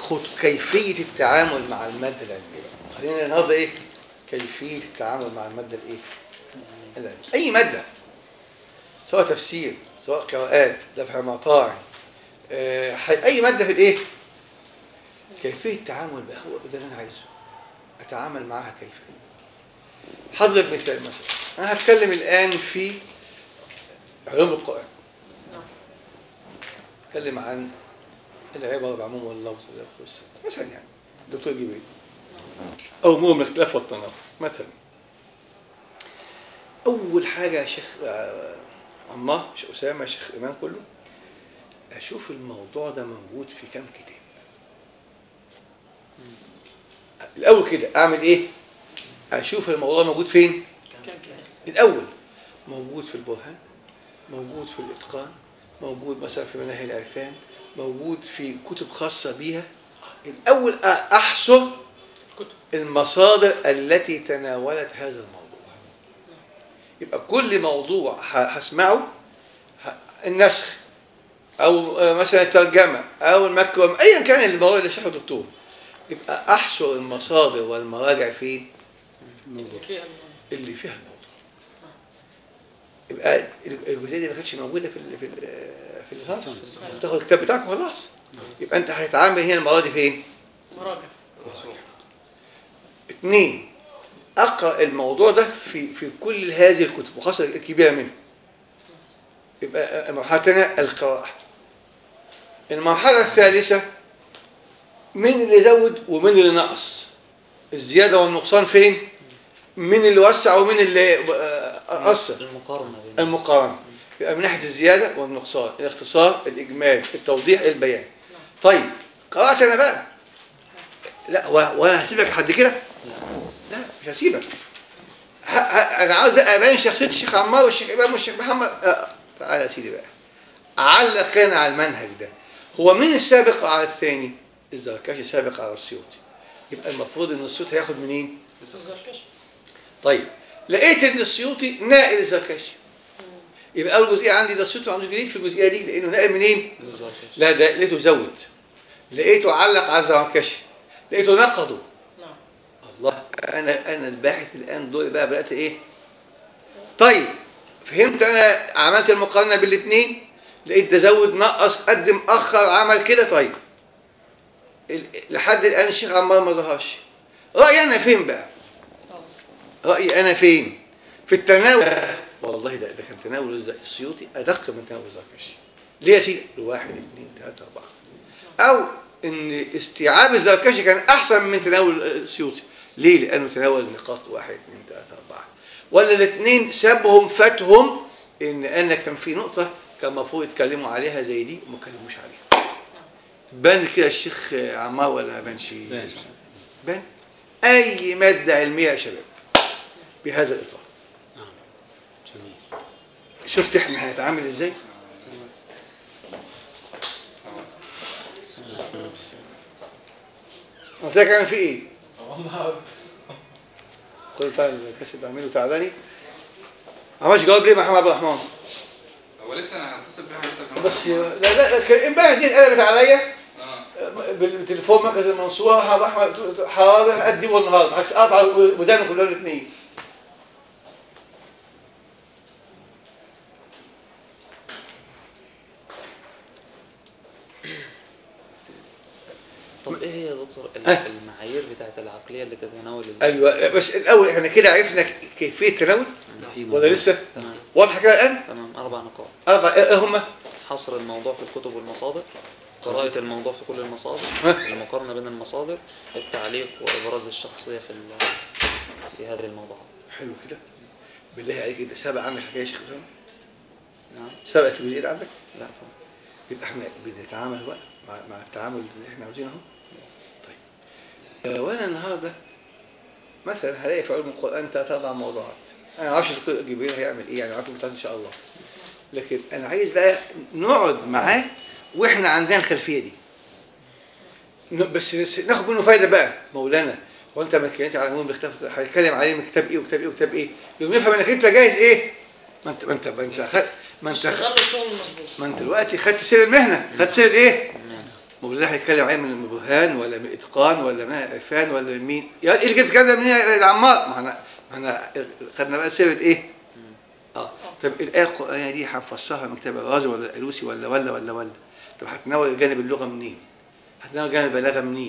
خد كيفيه التعامل مع الماده العلميه بقى. خلينا النهارده ايه كيفيه التعامل مع الماده الايه العلميه اي ماده سواء تفسير سواء قراءات دفع مطاعم آه، ح- اي ماده في الايه كيفيه التعامل بقى هو ده اللي انا عايزه اتعامل معاها كيف حضرتك مثال مثلا انا هتكلم الان في علوم القران اتكلم عن العبر بعموم واللفظ والخصوص. مثلا يعني دكتور جبريل او امور من الاختلاف والتناقض مثلا اول حاجه يا شيخ آه، عمار شيخ اسامه شيخ ايمان كله اشوف الموضوع ده موجود في كام كتاب الاول كده اعمل ايه اشوف الموضوع موجود فين كان كده الاول موجود في البرهان موجود في الاتقان موجود مثلا في مناهي العرفان موجود في كتب خاصه بيها الاول أ- احصر كتب. المصادر التي تناولت هذا الموضوع يبقى كل موضوع ه- هسمعه ه- النسخ او آه، مثلا الترجمه او المكرم ايا كان الموضوع اللي شرحه الدكتور يبقى احصر المصادر والمراجع فين اللي فيها اللي فيها الموضوع يبقى الجزئيه دي ما كانتش موجوده في ال في ال في الليسانس الليسانس. تاخد الكتاب بتاعك وخلاص يبقى انت هتتعامل هنا المره دي فين؟ مراجع اثنين اقرا الموضوع ده في في كل هذه الكتب وخاصه الكبيره منها يبقى المرحله الثانيه القراءه المرحله الثالثه مين اللي زود ومين اللي نقص الزياده والنقصان فين مين اللي وسع ومين اللي آه، قصر المقارنة بين المقارنة يبقى من ناحية الزيادة والنقصان الاختصار الإجمال التوضيح البيان طيب قرأت أنا بقى لا و- وأنا هسيبك لحد كده لا مش هسيبك ه- ه- أنا عاوز بقى أبين شخصية الشيخ عمار والشيخ إمام والشيخ محمد آه. تعالى يا سيدي بقى علق هنا على المنهج ده هو مين السابق على الثاني؟ الزركشي سابق على السيوطي يبقى المفروض ان السيوطي هياخد منين؟ الزركشي طيب لقيت ان السيوطي ناقل الزركشي يبقى اول جزئيه عندي ده السيوطي ما عندوش جديد في الجزئيه دي لانه ناقل منين؟ لا ده لقيته زود لقيته علق على الزركشي لقيته نقضه نعم الله انا انا الباحث الان دوري بقى بدات ايه؟ طيب فهمت انا عملت المقارنه بالاثنين لقيت ده زود نقص قدم اخر عمل كده طيب ال- لحد الان الشيخ عمار ما ظهرش رايي انا فين بقى؟ طبعا رأيي أنا فين؟ في التناول والله ده ده كان تناول الز- السيوطي أدق من تناول الزركشي. ليه يا سيدي؟ واحد اثنين ثلاثة أربعة. أو إن استيعاب الزركشي كان أحسن من تناول السيوطي. ليه؟ لأنه تناول نقاط واحد اثنين ثلاثة أربعة. ولا الاثنين سابهم فاتهم إن أنا كان في نقطة كان المفروض يتكلموا عليها زي دي وما اتكلموش عليها. بان كده الشيخ عمار ولا ما بانش؟ بان. بان. أي مادة علمية يا شباب بهذا الإطار. نعم جميل شفت احنا هنتعامل ازاي؟ قلت لك اعمل فيه ايه؟ خد بتاع الكاسيت اعمله تعالى ما عملش جواب ليه يا محمد عبد الرحمن؟ هو لسه انا هتصل بيها حضرتك بس لا لا كان- امبارح دي اتقلبت عليا اه بالتليفون مركز المنصوره محمد احمد حاضر ادي والنهارده هقطع ودانه كلهم الاثنين طب ايه هي يا دكتور ال- أه. المعايير بتاعت العقلية اللي تتناول ال- ايوه بس الاول احنا كده عرفنا كيفيه التناول في ولا موضوع. لسه؟ تمام واضحه كده الان؟ تمام أربع نقاط اربع ايه هم؟ حصر الموضوع في الكتب والمصادر قراءة الموضوع في كل المصادر ها؟ المقارنة بين المصادر التعليق وإبراز الشخصية في ال- في هذه الموضوعات حلو كده بالله عليك انت سابق عندك حكايه يا شيخ اسامه نعم سبقت الجزئيه دي عندك لا طبعا يبقى احنا بنتعامل بقى مع, مع التعامل اللي احنا عاوزينه اهو طيب آه، وانا النهارده مثلا هلاقي في علم القران ثلاث اربع موضوعات انا ما اعرفش الدكتور جبريل هيعمل ايه يعني عارف ان شاء الله لكن انا عايز بقى نقعد معاه واحنا عندنا الخلفيه دي ن- بس بس ناخد منه فايده بقى مولانا وانت ما اتكلمت على المهم باختلاف هيتكلم عليه من كتاب ايه وكتاب ايه وكتاب ايه يوم يفهم انك انت جاهز ايه ما انت ما انت ما انت خد ما انت خد اشتغلوا الشغل المظبوط ما انت دلوقتي خدت سير المهنه خدت سير ايه نعم. والله هيتكلم عليه من البرهان ولا من اتقان ولا من عرفان ولا من مين يا ايه اللي جبت كده منين يا عمار ما احنا ما احنا خدنا بقى سيره ايه اه طب الايه القرانيه دي هنفسرها من كتاب الرازي ولا الالوسي ولا ولا ولا ولا طب هتناول جانب اللغه منين هتناول جانب البلاغه منين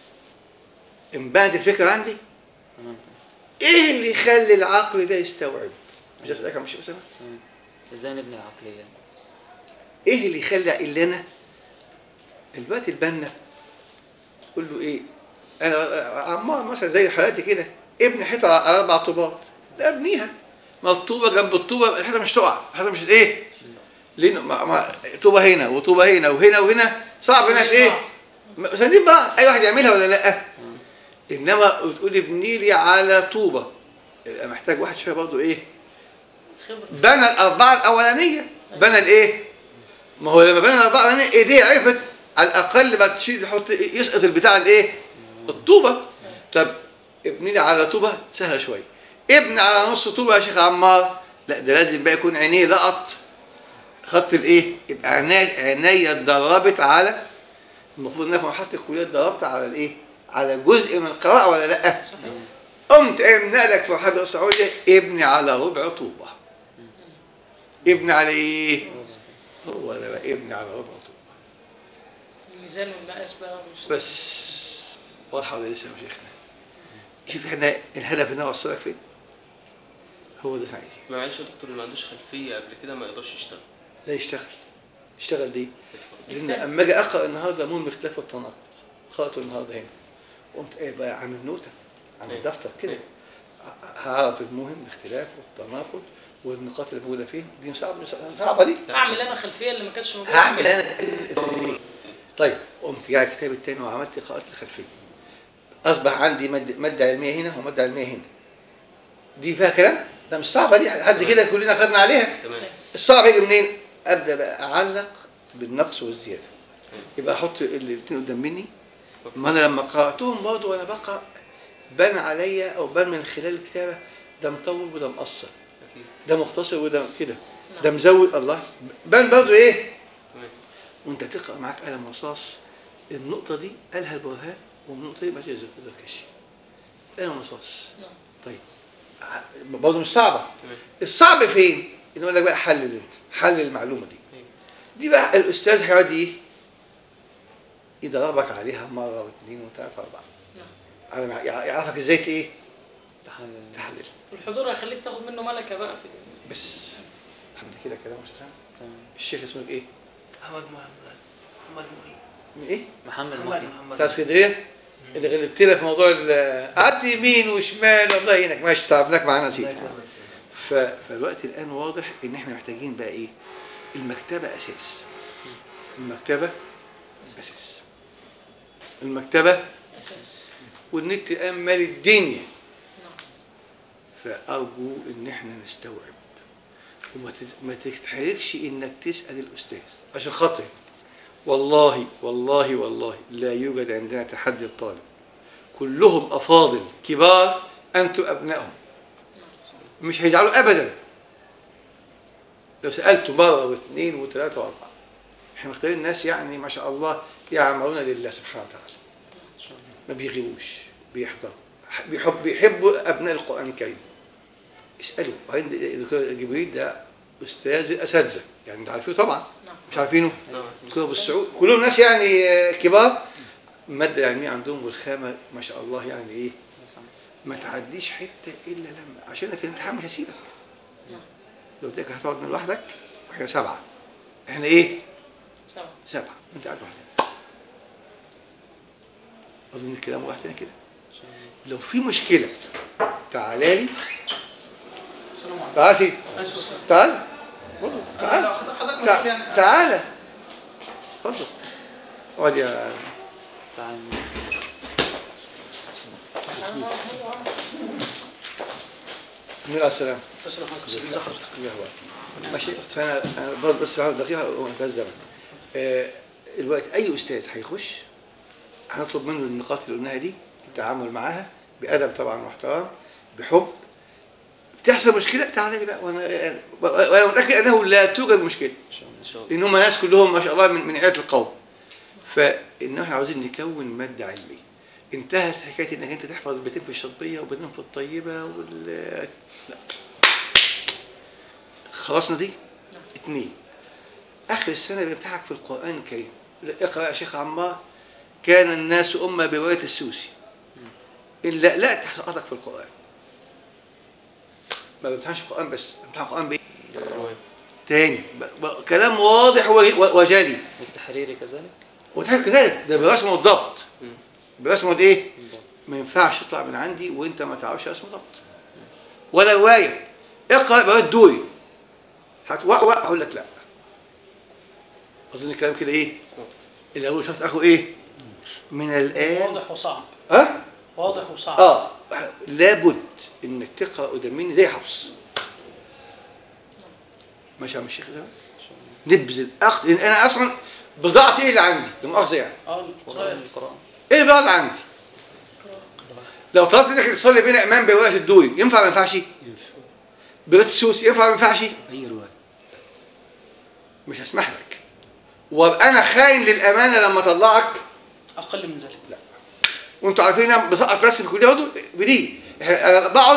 انبانت الفكره عندي تمام ايه اللي يخلي العقل ده يستوعب مش ده سؤالك يا مش اسامه تمام ازاي نبني العقلية ايه اللي يخلي اللي انا الوقت البنا قول له ايه انا عمار مثلا زي حالاتي كده ابني حيطه على اربع طوبات لا ابنيها ما الطوبه جنب الطوبه الحيطه مش تقع الحيطه مش ايه لانه ما ما طوبه هنا وطوبه هنا وهنا وهنا صعب انها ايه مساندين بعض اي واحد يعملها ولا لا انما تقول ابني لي على طوبه يبقى محتاج واحد شويه برضه ايه خبره بنى الاربعه الاولانيه بنى الايه ما هو لما بنى الاربعه الاولانيه ايديه عرفت على الاقل ما تشيل يحط يسقط البتاع الايه الطوبه طب ابني لي على طوبه سهله شويه ابني على نص طوبه يا شيخ عمار لا ده لازم بقى يكون عينيه لقط خط الايه يبقى عيني عينيا اتدربت على المفروض انك في مرحله الكليه اتدربت على الايه على جزء من القراءه ولا لا قمت امنع لك في مرحله الصعوديه ابني على ربع طوبه ابني على ايه هو ده بقى ابني على ربع طوبه الميزان والمقاس بقى مش بس واضحه ولا لسه يا شيخنا شوف احنا الهدف ان اوصلك فين هو ده اللي احنا عايزينه معلش يا دكتور اللي ما عندوش خلفيه قبل كده ما يقدرش يشتغل لا يشتغل يشتغل ليه؟ اتفضل. لان اما اجي اقرا النهارده مهم اختلاف التناقض قراته النهارده هنا قمت ايه بقى عامل نوته عامل إيه. دفتر كده إيه. هعرف المهم الاختلاف والتناقض والنقاط اللي موجوده فيه دي صعبه صعبه دي اعمل انا خلفيه اللي ما كانتش موجوده هعمل انا طيب قمت جاي الكتاب التاني وعملت قراءة الخلفية أصبح عندي مادة, مادة علمية هنا ومادة علمية هنا دي فيها كلام؟ ده مش صعبة دي حد كده كلنا خدنا عليها تمام الصعب يجي منين؟ أبدأ بقى أعلق بالنقص والزيادة يبقى أحط الاثنين قدام مني ما أنا لما قرأتهم برضه وأنا بقرأ بان عليا أو بان من خلال الكتابة ده مطول وده مقصر اكيد ده مختصر وده كده نعم. ده مزود الله بان برضه إيه؟ تمام وانت بتقرا معاك قلم رصاص النقطه دي قالها البرهان والنقطه دي ما تذكرش قلم رصاص نعم. طيب ع- برضه مش صعبه تمام الصعب فين؟ ان يقول لك بقى حلل انت حلل المعلومه دي أيوة. دي بقى الاستاذ هيقعد ايه؟ يدربك عليها مره واثنين وثلاثه واربعه نعم. على ما يع- يعرفك ازاي ت- ايه؟ تحلل تحلل والحضور هيخليك تاخد منه ملكه بقى في بس الحمد كده كلام مش سامع تمام الشيخ اسمه ايه؟ محمد محمد محمد محي من ايه؟ محمد محمد محي محمد بتاع اسكندريه اللي غلبتنا في موضوع ال- قعدت يمين وشمال الله يعينك ماشي تعبناك معانا الله سيدي يكرمك. ف... فالوقت الان واضح ان احنا محتاجين بقى ايه المكتبه اساس المكتبه اساس المكتبه اساس والنت الان مال الدنيا نعم فارجو ان احنا نستوعب وما تز- ما تتحركش انك تسال الاستاذ عشان خاطر والله والله والله لا يوجد عندنا تحدي الطالب كلهم افاضل كبار انتم ابنائهم مش هيزعلوا ابدا لو سالته مره واثنين وثلاثه واربعه احنا مختارين ناس يعني ما شاء الله يعملون لله سبحانه وتعالى ما بيغيبوش بيحضروا بيحب بيحبوا ابناء القران الكريم اسالوا وبعدين الدكتور جبريل ده استاذ الاساتذه يعني انتوا عارفينه طبعا نعم مش عارفينه نعم دكتور ابو السعود كلهم ناس يعني آه، كبار الماده العلميه عندهم والخامه ما شاء الله يعني ايه ما تعديش حته الا لما عشان في الامتحان مش هسيبك نعم. لو قلت لك هتقعد من لوحدك احنا سبعه احنا ايه؟ سبعة سبعه انت قاعد لوحدك اظن الكلام واحد تاني كده لو في مشكله تعالى لي السلام عليكم تعال سيدي اسف استاذ تعال انا تعال لو حضرتك حضرتك مسؤول تع- يعني تعالى اتفضل اقعد يا تعال من على السلامه اسف حضرتك ازي حضرتك يا هو ماشي فانا انا برضه بس هقعد دقيقه وانتهى الزمن آه، الوقت اي استاذ هيخش هنطلب منه النقاط اللي قلناها دي التعامل معاها بادب طبعا واحترام بحب تحصل مشكله تعالى لي بقى وانا وانا متاكد انه لا توجد مشكله ان شاء الله لان هم ناس كلهم ما شاء الله من من عيله القوم فإن احنا عاوزين نكون مادة علمية انتهت حكاية انك انت تحفظ بيتين في الشطبية وبيتين في الطيبة وال لا خلصنا دي؟ اتنين آخر السنة بيمتحنك في القرآن الكريم اقرأ يا شيخ عمار كان الناس أمة برواية السوسي إن لا لا تحققك في القرآن ما بيمتحنش القرآن بس بيمتحن القرآن بإيه؟ رواية تاني ب- ب- كلام واضح و- و- وجلي والتحريري كذلك وتحكي كذلك ده برسمه والضبط مم. برسمه ايه؟ بالضبط. ما ينفعش يطلع من عندي وانت ما تعرفش رسم ضبط ولا روايه اقرا روايه دوري هتوقع اقول لك لا اظن الكلام كده ايه؟ اللي اول شرط اخو ايه؟ من الان واضح وصعب ها؟ واضح وصعب اه لابد انك تقرا قدام مني زي حفص ماشي يا عم الشيخ ده نبذل اخ لان انا اصلا بضاعتي ايه اللي عندي؟ لا مؤاخذه يعني اه قرآن القرآن القرآن ايه البضاعه اللي عندي؟ لو طلبت منك تصلي بين امام بروايه الدوري ينفع ما ينفعش؟ ينفع بروايه السوسي ينفع ما ينفعش؟ أي رواية مش هسمح لك وابقى انا خاين للامانه لما اطلعك اقل من ذلك وانتوا عارفين انا بسقط نفسي في الكليه برضه بدي احنا- انا بقعد